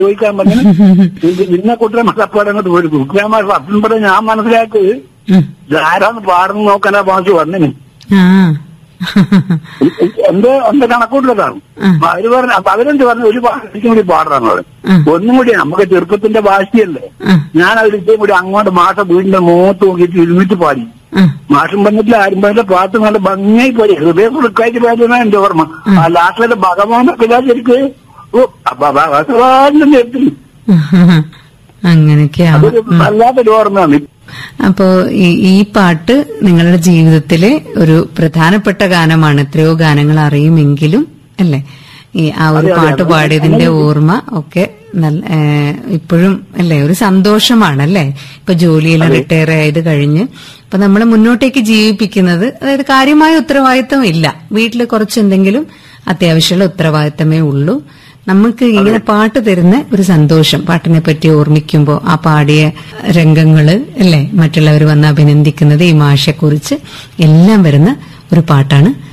ചോദിക്കാൻ പറഞ്ഞു നിന്നെ കുട്ടിയെ മലപ്പാട് അങ്ങോട്ട് പോയി കുട്ടിയാമാർ സത്യം പറഞ്ഞ ഞാൻ മനസ്സിലാക്ക് ഉം. ആരാന്ന് പാടുന്ന നോക്കാനാ പാസ് വന്നിന് ആ എന്റെ എന്റെ കണക്കൂട്ടലാണ് ഉം. അവര് പറഞ്ഞു അപ്പൊ അവരെന്ത് പറഞ്ഞു ഒരു ഭാഷയ്ക്കും കൂടി പാടാന്ന് പറഞ്ഞു ഉം. ഒന്നും കൂടി നമുക്ക് ചെറുപ്പത്തിന്റെ ഭാഷയല്ലേ ഉം. ഞാൻ അവരിച്ചേം കൂടി അങ്ങോട്ട് മാഷ വീടിന്റെ മുഖത്ത് നോക്കിയിട്ട് ഇരുന്നിട്ട് പാടി ഉം. മാഷം പറഞ്ഞിട്ടില്ല ആരും പറഞ്ഞ പാട്ട് നല്ല ഭംഗിയായി പോയി ഹൃദയം കൊടുക്കായിട്ട് പാടുന്ന എന്റെ ഓർമ്മ ആ ലാസ്റ്റിലെ ഭഗവാനൊക്കെ ഇതാ ശരിക്ക് ഓ അപ്പൊ ഭഗവാന്റെ നേരത്തിൽ അങ്ങനെയൊക്കെയാണ് അതൊരു വല്ലാത്തൊരു ഓർമ്മയാണ് അപ്പോ ഈ ഈ പാട്ട് നിങ്ങളുടെ ജീവിതത്തിലെ ഒരു പ്രധാനപ്പെട്ട ഗാനമാണ് എത്രയോ ഗാനങ്ങൾ അറിയുമെങ്കിലും അല്ലേ ഈ ആ ഒരു അതെ, അതെ, പാട്ട് അതെ. പാടിയതിന്റെ ഓർമ്മ ഒക്കെ നല്ല ഏഹ്, ഇപ്പോഴും അല്ലേ ഒരു സന്തോഷമാണ് അല്ലേ ഇപ്പൊ ജോലിയിൽ റിട്ടയർ ആയത് കഴിഞ്ഞ് അപ്പൊ നമ്മൾ മുന്നോട്ടേക്ക് ജീവിപ്പിക്കുന്നത് അതായത് കാര്യമായ ഉത്തരവാദിത്തം ഇല്ല വീട്ടിൽ കുറച്ച് എന്തെങ്കിലും അത്യാവശ്യമുള്ള ഉത്തരവാദിത്തമേ ഉള്ളൂ നമുക്ക് ഇങ്ങനെ പാട്ട് തരുന്ന ഒരു സന്തോഷം പാട്ടിനെ പറ്റി ഓർമ്മിക്കുമ്പോൾ ആ പാടിയ രംഗങ്ങള് അല്ലേ മറ്റുള്ളവർ വന്ന് അഭിനന്ദിക്കുന്നത് ഈ മാഷെക്കുറിച്ച് എല്ലാം വരുന്ന ഒരു പാട്ടാണ്